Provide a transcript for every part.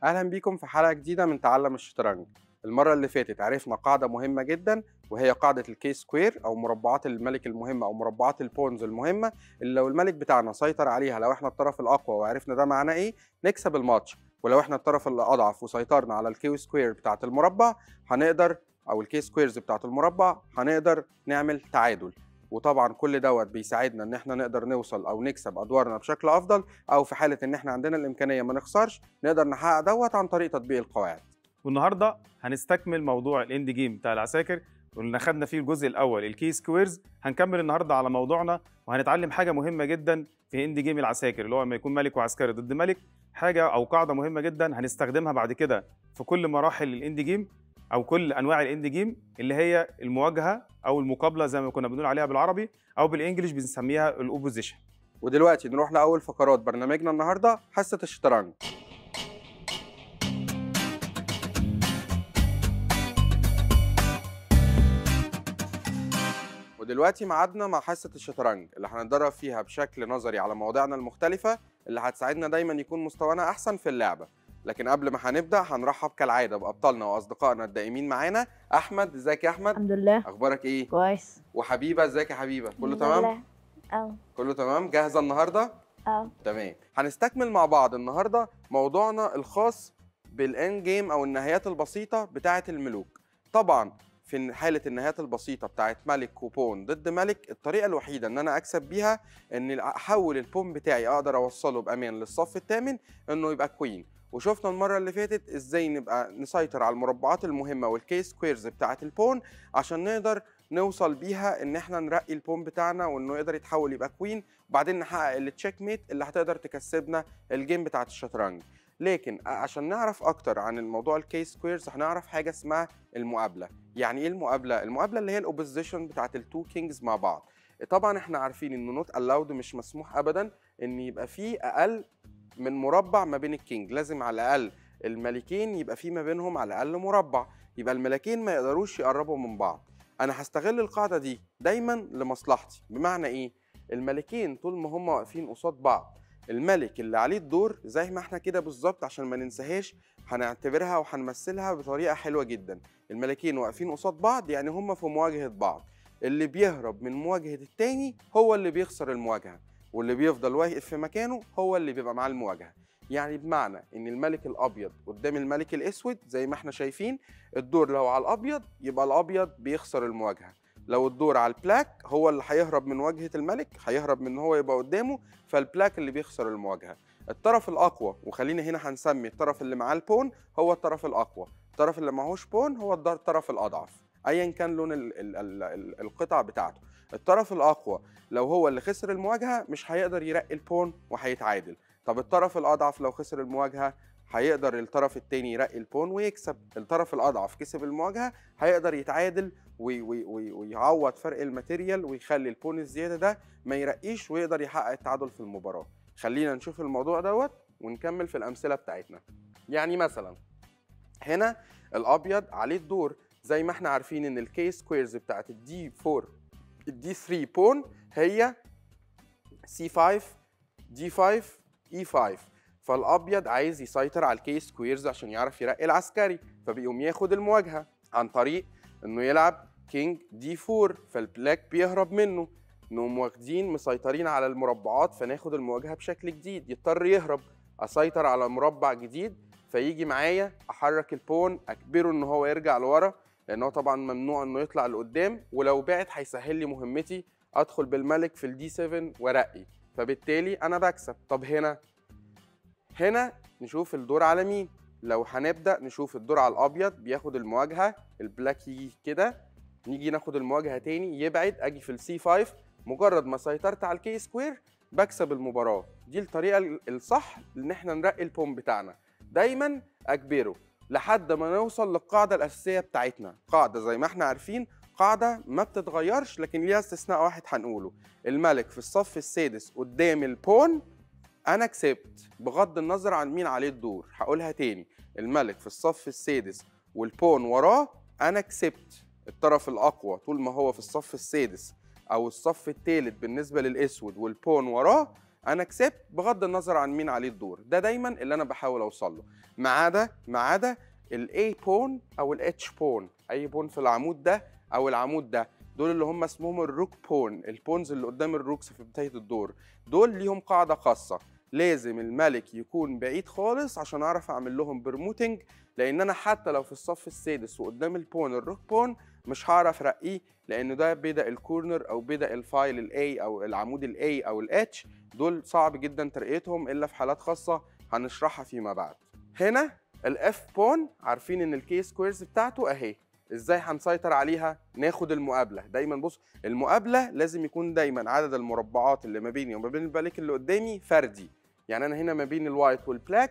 اهلا بيكم في حلقه جديده من تعلم الشطرنج المره اللي فاتت عرفنا قاعده مهمه جدا وهي قاعده الكي سكوير او مربعات الملك المهمه او مربعات البونز المهمه اللي لو الملك بتاعنا سيطر عليها لو احنا الطرف الاقوى وعرفنا ده معناه ايه نكسب الماتش ولو احنا الطرف الاضعف وسيطرنا على الكي سكوير بتاعه المربع هنقدر او الكي سكويرز بتاعه المربع هنقدر نعمل تعادل وطبعا كل دوت بيساعدنا ان احنا نقدر نوصل او نكسب ادوارنا بشكل افضل او في حاله ان احنا عندنا الامكانيه ما نخسرش نقدر نحقق دوت عن طريق تطبيق القواعد والنهارده هنستكمل موضوع الاند جيم بتاع العساكر واللي خدنا فيه الجزء الاول الكي سكويرز هنكمل النهارده على موضوعنا وهنتعلم حاجه مهمه جدا في اند جيم العساكر اللي هو لما يكون ملك وعسكري ضد ملك حاجه او قاعده مهمه جدا هنستخدمها بعد كده في كل مراحل الاند جيم او كل انواع الاند جيم اللي هي المواجهه او المقابله زي ما كنا بنقول عليها بالعربي او بالانجلش بنسميها الاوبوزيشن ودلوقتي نروح لاول فقرات برنامجنا النهارده حصه الشطرنج ودلوقتي ميعادنا مع حصه الشطرنج اللي هنتدرب فيها بشكل نظري على مواضيعنا المختلفه اللي هتساعدنا دايما يكون مستوانا احسن في اللعبه لكن قبل ما هنبدا هنرحب كالعاده بابطالنا واصدقائنا الدائمين معانا احمد ازيك يا احمد الحمد لله اخبارك ايه كويس وحبيبه ازيك يا حبيبه كله الحمد تمام لله. اه كله تمام جاهزه النهارده اه تمام هنستكمل مع بعض النهارده موضوعنا الخاص بالاند جيم او النهايات البسيطه بتاعه الملوك طبعا في حاله النهايات البسيطه بتاعه ملك وبون ضد ملك الطريقه الوحيده ان انا اكسب بيها ان احول البون بتاعي اقدر اوصله بامان للصف الثامن انه يبقى كوين وشفنا المره اللي فاتت ازاي نبقى نسيطر على المربعات المهمه والكي سكويرز بتاعه البون عشان نقدر نوصل بيها ان احنا نرقي البون بتاعنا وانه يقدر يتحول يبقى كوين وبعدين نحقق التشيك ميت اللي هتقدر تكسبنا الجيم بتاعه الشطرنج لكن عشان نعرف اكتر عن الموضوع الكي سكويرز هنعرف حاجه اسمها المقابله يعني ايه المقابله المقابله اللي هي الاوبوزيشن بتاعه التو كينجز مع بعض طبعا احنا عارفين انه نوت الاود مش مسموح ابدا ان يبقى فيه اقل من مربع ما بين الكينج لازم على الاقل الملكين يبقى في ما بينهم على الاقل مربع يبقى الملكين ما يقدروش يقربوا من بعض انا هستغل القاعده دي دايما لمصلحتي بمعنى ايه الملكين طول ما هم واقفين قصاد بعض الملك اللي عليه الدور زي ما احنا كده بالظبط عشان ما ننساهاش هنعتبرها وهنمثلها بطريقه حلوه جدا الملكين واقفين قصاد بعض يعني هم في مواجهه بعض اللي بيهرب من مواجهه التاني هو اللي بيخسر المواجهه واللي بيفضل واقف في مكانه هو اللي بيبقى معاه المواجهه يعني بمعنى ان الملك الابيض قدام الملك الاسود زي ما احنا شايفين الدور لو على الابيض يبقى الابيض بيخسر المواجهه لو الدور على البلاك هو اللي هيهرب من واجهه الملك هيهرب من ان هو يبقى قدامه فالبلاك اللي بيخسر المواجهه الطرف الاقوى وخلينا هنا هنسمي الطرف اللي معاه البون هو الطرف الاقوى الطرف اللي معهوش بون هو الطرف الاضعف ايا كان لون ال ال ال ال القطع بتاعته الطرف الاقوى لو هو اللي خسر المواجهه مش هيقدر يرقي البون وهيتعادل طب الطرف الاضعف لو خسر المواجهه هيقدر الطرف التاني يرقي البون ويكسب الطرف الاضعف كسب المواجهه هيقدر يتعادل وي وي وي ويعوض فرق الماتيريال ويخلي البون الزياده ده ما يرقيش ويقدر يحقق التعادل في المباراه خلينا نشوف الموضوع دوت ونكمل في الامثله بتاعتنا يعني مثلا هنا الابيض عليه الدور زي ما احنا عارفين ان الكي سكويرز بتاعت الدي 4 الدي 3 بون هي سي 5 دي 5 اي 5 فالابيض عايز يسيطر على الكي سكويرز عشان يعرف يرقي العسكري فبيقوم ياخد المواجهه عن طريق انه يلعب كينج دي 4 فالبلاك بيهرب منه نقوم واخدين مسيطرين على المربعات فناخد المواجهه بشكل جديد يضطر يهرب اسيطر على مربع جديد فيجي معايا احرك البون اجبره ان هو يرجع لورا لان هو طبعا ممنوع انه يطلع لقدام ولو بعد هيسهل لي مهمتي ادخل بالملك في الدي 7 وارقي فبالتالي انا بكسب طب هنا هنا نشوف الدور على مين لو هنبدا نشوف الدور على الابيض بياخد المواجهه البلاك يجي كده نيجي ناخد المواجهه تاني يبعد اجي في السي 5 مجرد ما سيطرت على الكي سكوير بكسب المباراه دي الطريقه الصح ان احنا نرقي البوم بتاعنا دايما اجبره لحد ما نوصل للقاعده الاساسيه بتاعتنا قاعده زي ما احنا عارفين قاعده ما بتتغيرش لكن ليها استثناء واحد هنقوله الملك في الصف السادس قدام البون انا كسبت بغض النظر عن مين عليه الدور هقولها تاني الملك في الصف السادس والبون وراه انا كسبت الطرف الاقوى طول ما هو في الصف السادس او الصف الثالث بالنسبه للاسود والبون وراه انا كسبت بغض النظر عن مين عليه الدور ده دايما اللي انا بحاول اوصل له ما عدا ما عدا الاي بون او الاتش بون اي بون في العمود ده او العمود ده دول اللي هم اسمهم الروك بون البونز اللي قدام الروكس في بدايه الدور دول ليهم قاعده خاصه لازم الملك يكون بعيد خالص عشان اعرف اعمل لهم برموتنج لان انا حتى لو في الصف السادس وقدام البون الروك بون مش هعرف ارقيه لان ده بدا الكورنر او بدا الفايل الاي او العمود الاي او الاتش دول صعب جدا ترقيتهم الا في حالات خاصه هنشرحها فيما بعد هنا الاف بون عارفين ان الكي سكويرز بتاعته اهي ازاي هنسيطر عليها ناخد المقابله دايما بص المقابله لازم يكون دايما عدد المربعات اللي ما بيني وما بين الملك اللي قدامي فردي يعني انا هنا ما بين الوايت والبلاك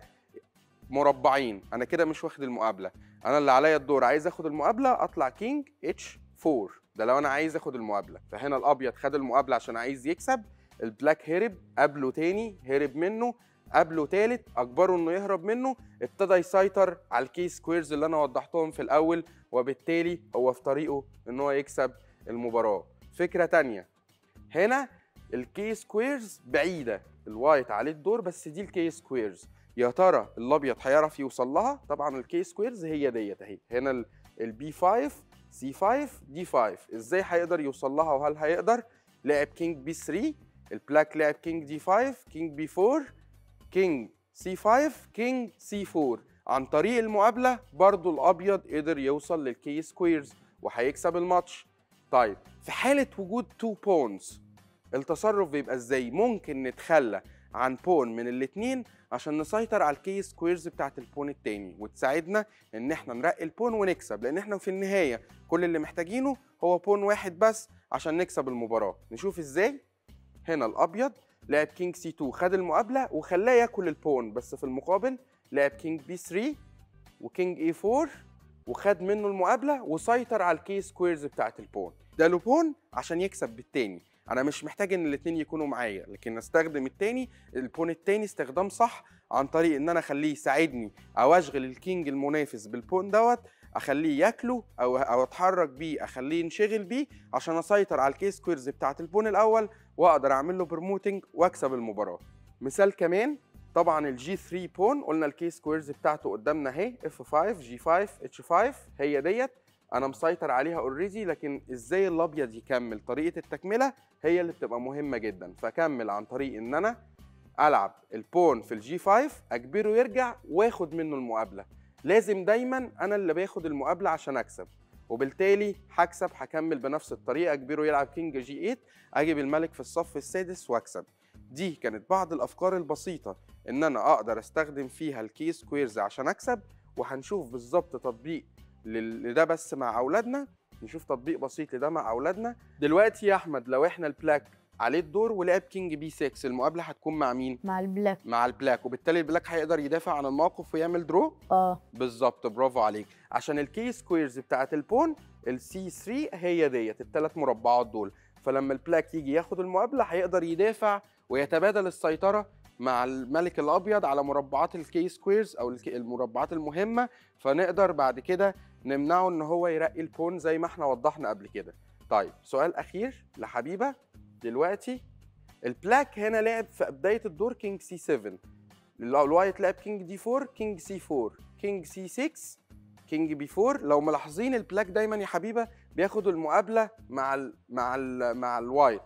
مربعين انا كده مش واخد المقابله انا اللي عليا الدور عايز اخد المقابله اطلع كينج اتش 4 ده لو انا عايز اخد المقابله فهنا الابيض خد المقابله عشان عايز يكسب البلاك هرب قبله تاني هرب منه قبله تالت اجبره انه يهرب منه ابتدى يسيطر على الكي سكويرز اللي انا وضحتهم في الاول وبالتالي هو في طريقه ان هو يكسب المباراه فكره تانية هنا الكي سكويرز بعيده الوايت عليه الدور بس دي الكي سكويرز يا ترى الابيض هيعرف يوصل لها طبعا الكي سكويرز هي ديت اهي هنا البي 5 سي 5 دي 5 ازاي هيقدر يوصل لها وهل هيقدر لعب كينج بي 3 البلاك لعب كينج دي 5 كينج بي 4 كينج سي 5 كينج سي 4 عن طريق المقابله برضو الابيض قدر يوصل للكي سكويرز وهيكسب الماتش طيب في حاله وجود 2 بونز التصرف بيبقى ازاي ممكن نتخلى عن بون من الاتنين عشان نسيطر على الكي سكويرز بتاعت البون التاني وتساعدنا ان احنا نرقي البون ونكسب لان احنا في النهايه كل اللي محتاجينه هو بون واحد بس عشان نكسب المباراه نشوف ازاي هنا الابيض لعب كينج سي 2 خد المقابله وخلاه ياكل البون بس في المقابل لعب كينج بي 3 وكينج اي 4 وخد منه المقابله وسيطر على الكي سكويرز بتاعت البون ده له بون عشان يكسب بالتاني انا مش محتاج ان الاثنين يكونوا معايا لكن استخدم التاني البون التاني استخدام صح عن طريق ان انا اخليه يساعدني او اشغل الكينج المنافس بالبون دوت اخليه ياكله او او اتحرك بيه اخليه ينشغل بيه عشان اسيطر على الكي سكويرز بتاعت البون الاول واقدر اعمل له برموتنج واكسب المباراه مثال كمان طبعا الجي 3 بون قلنا الكي سكويرز بتاعته قدامنا اهي اف 5 جي 5 اتش 5 هي ديت انا مسيطر عليها اوريدي لكن ازاي الابيض يكمل طريقه التكمله هي اللي بتبقى مهمه جدا فكمل عن طريق ان انا العب البون في الجي 5 اجبره يرجع واخد منه المقابله لازم دايما انا اللي باخد المقابله عشان اكسب وبالتالي هكسب هكمل بنفس الطريقه اجبره يلعب كينج جي 8 اجيب الملك في الصف السادس واكسب دي كانت بعض الافكار البسيطه ان انا اقدر استخدم فيها الكي سكويرز عشان اكسب وهنشوف بالظبط تطبيق لل- لده بس مع اولادنا نشوف تطبيق بسيط لده مع اولادنا دلوقتي يا احمد لو احنا البلاك عليه الدور ولعب كينج بي 6 المقابله هتكون مع مين مع البلاك مع البلاك وبالتالي البلاك هيقدر يدافع عن الموقف ويعمل درو اه بالظبط برافو عليك عشان الكي سكويرز بتاعت البون السي 3 هي ديت الثلاث مربعات دول فلما البلاك يجي ياخد المقابله هيقدر يدافع ويتبادل السيطره مع الملك الابيض على مربعات الكي سكويرز او الك- المربعات المهمه فنقدر بعد كده نمنعه ان هو يرقي البون زي ما احنا وضحنا قبل كده طيب سؤال اخير لحبيبه دلوقتي البلاك هنا لعب في بدايه الدور كينج سي 7 لو الوايت لعب كينج دي 4 كينج سي 4 كينج سي 6 كينج بي 4 لو ملاحظين البلاك دايما يا حبيبه بياخد المقابله مع ال مع ال مع الوايت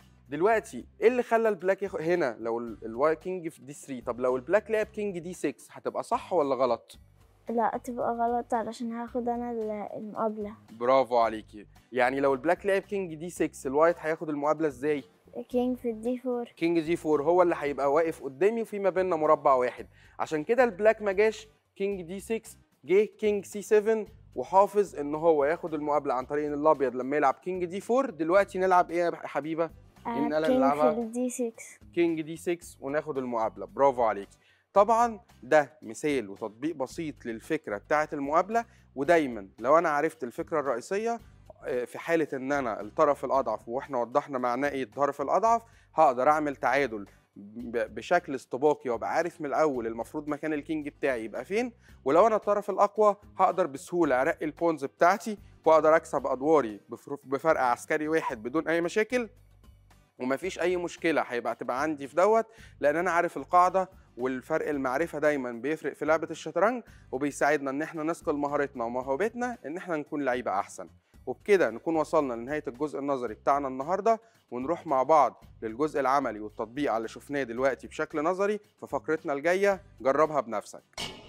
دلوقتي ايه اللي خلى البلاك ياخد هنا لو ال- الوايت كينج في دي 3 طب لو البلاك لعب كينج دي 6 هتبقى صح ولا غلط لا تبقى غلط علشان هاخد انا ال- المقابلة برافو عليكي يعني لو البلاك لعب كينج دي 6 الوايت هياخد المقابله ازاي كينج في الدي فور كينج جي 4 هو اللي هيبقى واقف قدامي وفي ما بيننا مربع واحد عشان كده البلاك ما جاش كينج دي 6 جه كينج سي 7 وحافظ ان هو ياخد المقابله عن طريق ان الابيض لما يلعب كينج دي 4 دلوقتي نلعب ايه يا حبيبه إن أنا كينج نلعبها؟ في الدي 6 كينج دي 6 وناخد المقابله برافو عليكي طبعا ده مثال وتطبيق بسيط للفكره بتاعه المقابله ودايما لو انا عرفت الفكره الرئيسيه آه، في حاله ان انا الطرف الاضعف واحنا وضحنا معناه ايه الطرف الاضعف هقدر اعمل تعادل ب- بشكل استباقي وابقى عارف من الاول المفروض مكان الكينج بتاعي يبقى فين ولو انا الطرف الاقوى هقدر بسهوله ارقي البونز بتاعتي واقدر اكسب ادواري بفر- بفرق عسكري واحد بدون اي مشاكل ومفيش اي مشكله هيبقى تبقى عندي في دوت لان انا عارف القاعده والفرق المعرفه دايما بيفرق في لعبه الشطرنج وبيساعدنا ان احنا نثقل مهارتنا وموهبتنا ان احنا نكون لعيبه احسن وبكده نكون وصلنا لنهايه الجزء النظري بتاعنا النهارده ونروح مع بعض للجزء العملي والتطبيق على اللي شفناه دلوقتي بشكل نظري في فقرتنا الجايه جربها بنفسك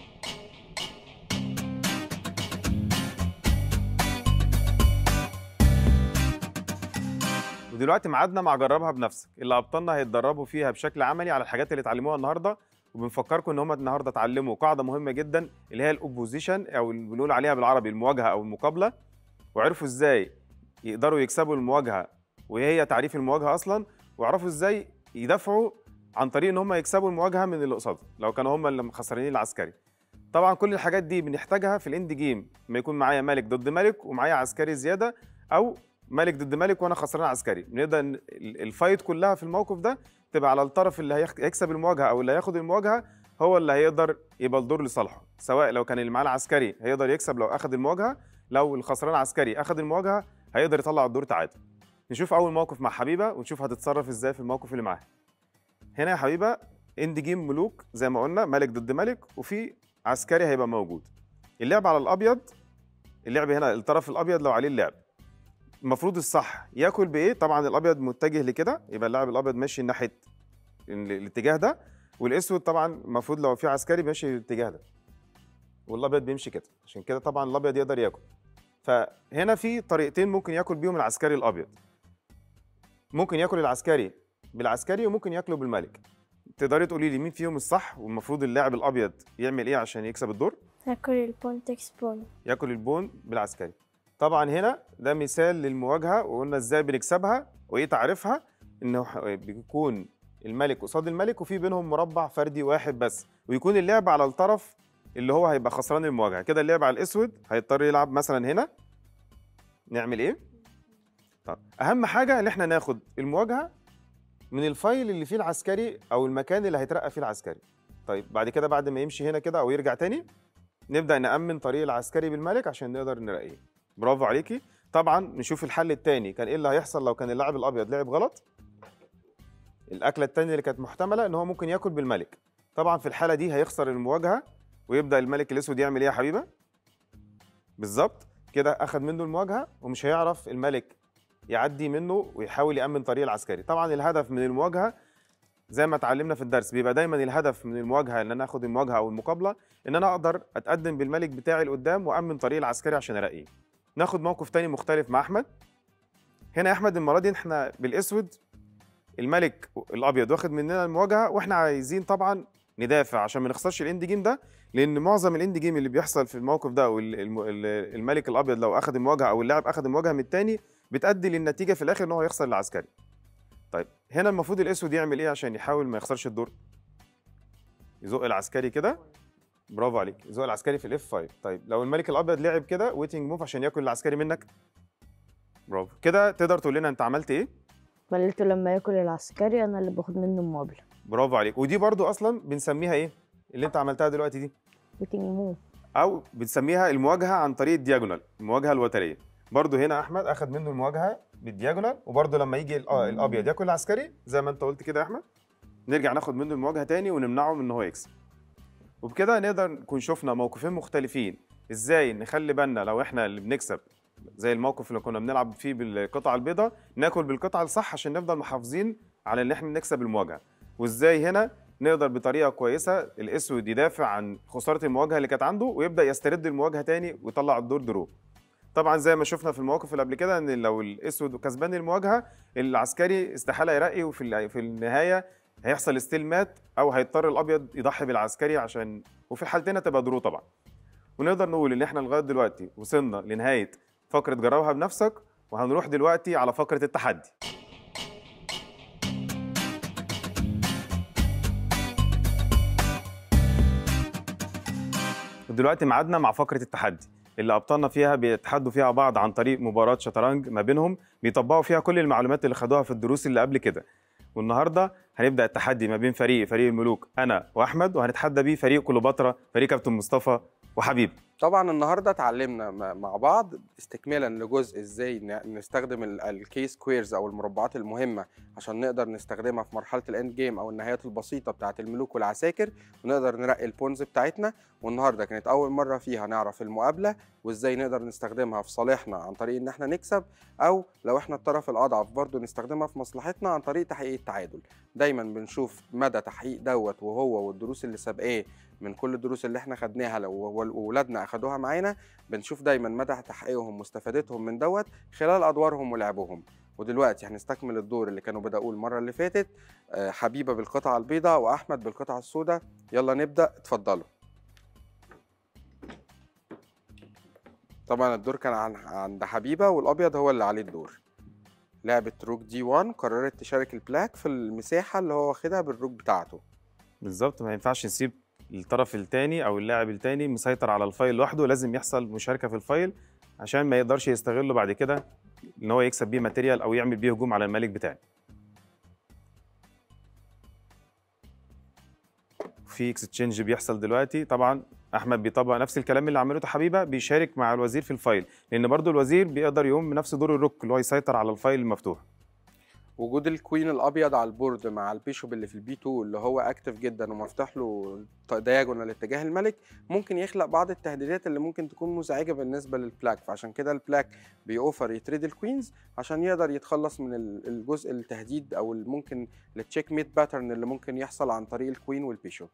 ودلوقتي ميعادنا مع جربها بنفسك اللي ابطالنا هيتدربوا فيها بشكل عملي على الحاجات اللي اتعلموها النهارده وبنفكركم ان هم النهارده اتعلموا قاعده مهمه جدا اللي هي الاوبوزيشن او اللي بنقول عليها بالعربي المواجهه او المقابله وعرفوا ازاي يقدروا يكسبوا المواجهه وهي تعريف المواجهه اصلا ويعرفوا ازاي يدافعوا عن طريق ان هم يكسبوا المواجهه من اللي قصادهم لو كانوا هم اللي خسرانين العسكري طبعا كل الحاجات دي بنحتاجها في الاند جيم لما يكون معايا ملك ضد ملك ومعايا عسكري زياده او ملك ضد ملك وانا خسران عسكري بنقدر ن- ال- الفايت كلها في الموقف ده تبقى على الطرف اللي هيخ- هيكسب المواجهه او اللي هياخد المواجهه هو اللي هيقدر يبقى الدور لصالحه سواء لو كان اللي معاه العسكري هيقدر يكسب لو اخد المواجهه لو الخسران عسكري اخد المواجهه هيقدر يطلع الدور تعادل نشوف اول موقف مع حبيبه ونشوف هتتصرف ازاي في الموقف اللي معاها هنا يا حبيبه اند جيم ملوك زي ما قلنا ملك ضد ملك وفي عسكري هيبقى موجود اللعب على الابيض اللعب هنا الطرف الابيض لو عليه اللعب المفروض الصح ياكل بايه طبعا الابيض متجه لكده يبقى اللاعب الابيض ماشي ناحيه ال- الاتجاه ده والاسود طبعا المفروض لو في عسكري ماشي الاتجاه ده والابيض بيمشي كده عشان كده طبعا الابيض يقدر ياكل فهنا في طريقتين ممكن ياكل بيهم العسكري الابيض ممكن ياكل العسكري بالعسكري وممكن ياكله بالملك تقدري تقولي لي مين فيهم الصح والمفروض اللاعب الابيض يعمل ايه عشان يكسب الدور هاكل البون تكس بون ياكل البون بالعسكري طبعا هنا ده مثال للمواجهه وقلنا ازاي بنكسبها وايه تعريفها انه ح- بيكون الملك قصاد الملك وفي بينهم مربع فردي واحد بس ويكون اللعب على الطرف اللي هو هيبقى خسران المواجهه كده اللعب على الاسود هيضطر يلعب مثلا هنا نعمل ايه طب اهم حاجه ان احنا ناخد المواجهه من الفايل اللي فيه العسكري او المكان اللي هيترقى فيه العسكري طيب بعد كده بعد ما يمشي هنا كده او يرجع تاني نبدا نامن طريق العسكري بالملك عشان نقدر نرقيه برافو عليكي طبعا نشوف الحل التاني كان ايه اللي هيحصل لو كان اللاعب الابيض لعب غلط الاكله التانية اللي كانت محتمله ان هو ممكن ياكل بالملك طبعا في الحاله دي هيخسر المواجهه ويبدا الملك الاسود يعمل ايه يا حبيبه بالظبط كده اخذ منه المواجهه ومش هيعرف الملك يعدي منه ويحاول يامن طريق العسكري طبعا الهدف من المواجهه زي ما اتعلمنا في الدرس بيبقى دايما الهدف من المواجهه ان انا اخد المواجهه او المقابله ان انا اقدر اتقدم بالملك بتاعي لقدام وامن طريق العسكري عشان ارقيه ناخد موقف تاني مختلف مع احمد هنا يا احمد المره دي احنا بالاسود الملك الابيض واخد مننا المواجهه واحنا عايزين طبعا ندافع عشان ما نخسرش الاند جيم ده لان معظم الاند جيم اللي بيحصل في الموقف ده او ال- الم- ال- الملك الابيض لو اخد المواجهه او اللاعب اخد المواجهه من التاني بتؤدي للنتيجه في الاخر ان هو يخسر العسكري طيب هنا المفروض الاسود يعمل ايه عشان يحاول ما يخسرش الدور يزق العسكري كده برافو عليك يزق العسكري في الاف 5 طيب لو الملك الابيض لعب كده ويتنج موف عشان ياكل العسكري منك برافو كده تقدر تقول لنا انت عملت ايه خليته لما ياكل العسكري انا اللي باخد منه المقابله برافو عليك ودي برضو اصلا بنسميها ايه اللي انت عملتها دلوقتي دي ويتنج موف او بنسميها المواجهه عن طريق الدياجونال المواجهه الوتريه برضو هنا احمد اخد منه المواجهه بالدياجونال وبرضو لما يجي الأ- الابيض ياكل العسكري زي ما انت قلت كده يا احمد نرجع ناخد منه المواجهه تاني ونمنعه من ان هو يكسب وبكده نقدر نكون شفنا موقفين مختلفين ازاي نخلي بالنا لو احنا اللي بنكسب زي الموقف اللي كنا بنلعب فيه بالقطعه البيضاء ناكل بالقطعه الصح عشان نفضل محافظين على ان احنا نكسب المواجهه وازاي هنا نقدر بطريقه كويسه الاسود يدافع عن خساره المواجهه اللي كانت عنده ويبدا يسترد المواجهه تاني ويطلع الدور درو طبعا زي ما شفنا في المواقف اللي قبل كده ان لو الاسود كسبان المواجهه العسكري استحاله يرقي وفي ال- في النهايه هيحصل ستيل مات او هيضطر الابيض يضحي بالعسكري عشان وفي الحالتين هتبقى درو طبعا ونقدر نقول ان احنا لغايه دلوقتي وصلنا لنهايه فقره جربها بنفسك وهنروح دلوقتي على فقره التحدي ودلوقتي ميعادنا مع فقره التحدي اللي ابطالنا فيها بيتحدوا فيها بعض عن طريق مباراه شطرنج ما بينهم بيطبقوا فيها كل المعلومات اللي خدوها في الدروس اللي قبل كده والنهارده هنبدا التحدي ما بين فريق فريق الملوك انا واحمد وهنتحدى بيه فريق كليوباترا فريق كابتن مصطفى وحبيب طبعا النهارده اتعلمنا م- مع بعض استكمالا لجزء ازاي ن- نستخدم ال- الكي سكويرز او المربعات المهمه عشان نقدر نستخدمها في مرحله الاند جيم او النهايات البسيطه بتاعه الملوك والعساكر ونقدر نرقي البونز بتاعتنا والنهارده كانت اول مره فيها نعرف المقابله وازاي نقدر نستخدمها في صالحنا عن طريق ان احنا نكسب او لو احنا الطرف الاضعف برضو نستخدمها في مصلحتنا عن طريق تحقيق التعادل دايما بنشوف مدى تحقيق دوت وهو والدروس اللي سابقاه من كل الدروس اللي احنا خدناها لو واولادنا اخدوها معانا بنشوف دايما مدى تحقيقهم واستفادتهم من دوت خلال ادوارهم ولعبهم ودلوقتي هنستكمل الدور اللي كانوا بدأوه المرة اللي فاتت آه، حبيبة بالقطعة البيضاء وأحمد بالقطعة السوداء يلا نبدأ اتفضلوا طبعا الدور كان عن- عند حبيبة والأبيض هو اللي عليه الدور لعبة روك دي 1 قررت تشارك البلاك في المساحة اللي هو واخدها بالروك بتاعته بالظبط ما ينفعش نسيب الطرف الثاني او اللاعب الثاني مسيطر على الفايل لوحده لازم يحصل مشاركه في الفايل عشان ما يقدرش يستغله بعد كده ان هو يكسب بيه ماتيريال او يعمل بيه هجوم على الملك بتاعي في اكستشينج بيحصل دلوقتي طبعا احمد بيطبق نفس الكلام اللي عملته حبيبه بيشارك مع الوزير في الفايل لان برضو الوزير بيقدر يقوم بنفس دور الروك اللي هو يسيطر على الفايل المفتوح وجود الكوين الابيض على البورد مع البيشوب اللي في البي 2 اللي هو اكتف جدا ومفتوح له دياجونال اتجاه الملك ممكن يخلق بعض التهديدات اللي ممكن تكون مزعجه بالنسبه للبلاك فعشان كده البلاك بيوفر يتريد الكوينز عشان يقدر يتخلص من ال- الجزء التهديد او ممكن التشيك ميت باترن اللي ممكن يحصل عن طريق الكوين والبيشوب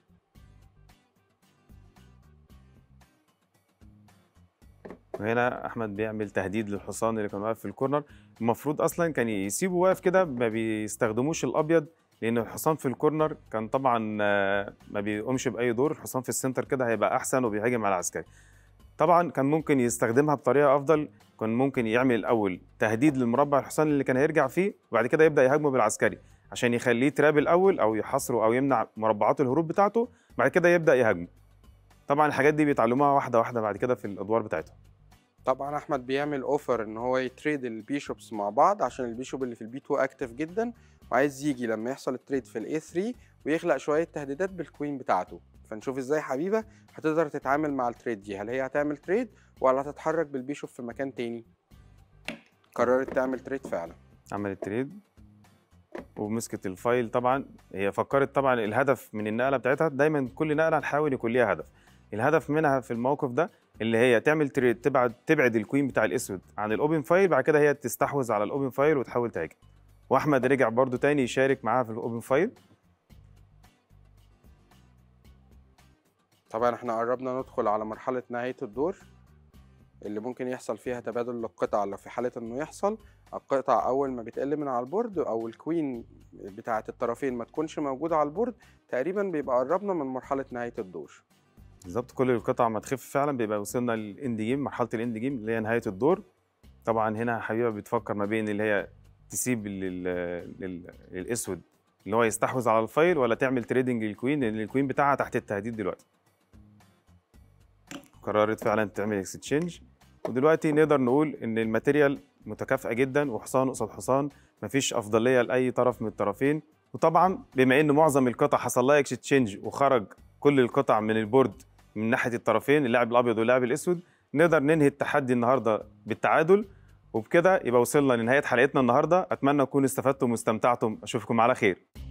وهنا احمد بيعمل تهديد للحصان اللي كان واقف في الكورنر المفروض اصلا كان يسيبه واقف كده ما بيستخدموش الابيض لان الحصان في الكورنر كان طبعا آه، ما بيقومش باي دور الحصان في السنتر كده هيبقى احسن وبيهاجم على العسكري طبعا كان ممكن يستخدمها بطريقه افضل كان ممكن يعمل الاول تهديد للمربع الحصان اللي كان هيرجع فيه وبعد كده يبدا يهاجمه بالعسكري عشان يخليه تراب الاول او يحاصره او يمنع مربعات الهروب بتاعته بعد كده يبدا يهاجمه طبعا الحاجات دي بيتعلموها واحده واحده بعد كده في الادوار بتاعتهم طبعا احمد بيعمل اوفر ان هو يتريد البيشوبس مع بعض عشان البيشوب اللي في البي 2 اكتف جدا وعايز يجي لما يحصل التريد في الاي 3 ويخلق شويه تهديدات بالكوين بتاعته فنشوف ازاي حبيبه هتقدر تتعامل مع التريد دي هل هي هتعمل تريد ولا هتتحرك بالبيشوب في مكان تاني قررت تعمل تريد فعلا عملت تريد ومسكت الفايل طبعا هي فكرت طبعا الهدف من النقله بتاعتها دايما كل نقله نحاول يكون ليها هدف الهدف منها في الموقف ده اللي هي تعمل تريد تبعد تبعد الكوين بتاع الاسود عن الاوبن فايل بعد كده هي تستحوذ على الاوبن فايل وتحاول تهاجم واحمد رجع برضو تاني يشارك معاها في الاوبن فايل طبعا احنا قربنا ندخل على مرحله نهايه الدور اللي ممكن يحصل فيها تبادل للقطع لو في حاله انه يحصل القطع اول ما بتقل من على البورد او الكوين بتاعه الطرفين ما تكونش موجوده على البورد تقريبا بيبقى قربنا من مرحله نهايه الدور بالظبط كل القطع ما تخف فعلا بيبقى وصلنا للاند جيم مرحله الاند جيم اللي هي نهايه الدور طبعا هنا حبيبه بتفكر ما بين اللي هي تسيب لل... لل... للاسود اللي هو يستحوذ على الفايل ولا تعمل تريدنج للكوين لان الكوين بتاعها تحت التهديد دلوقتي قررت فعلا تعمل اكستشينج ودلوقتي نقدر نقول ان الماتيريال متكافئه جدا وحصان قصاد حصان مفيش افضليه لاي طرف من الطرفين وطبعا بما ان معظم القطع حصل لها اكستشينج وخرج كل القطع من البورد من ناحيه الطرفين اللاعب الابيض واللاعب الاسود نقدر ننهي التحدي النهارده بالتعادل وبكده يبقى وصلنا لنهايه حلقتنا النهارده اتمنى تكونوا استفدتم واستمتعتم اشوفكم على خير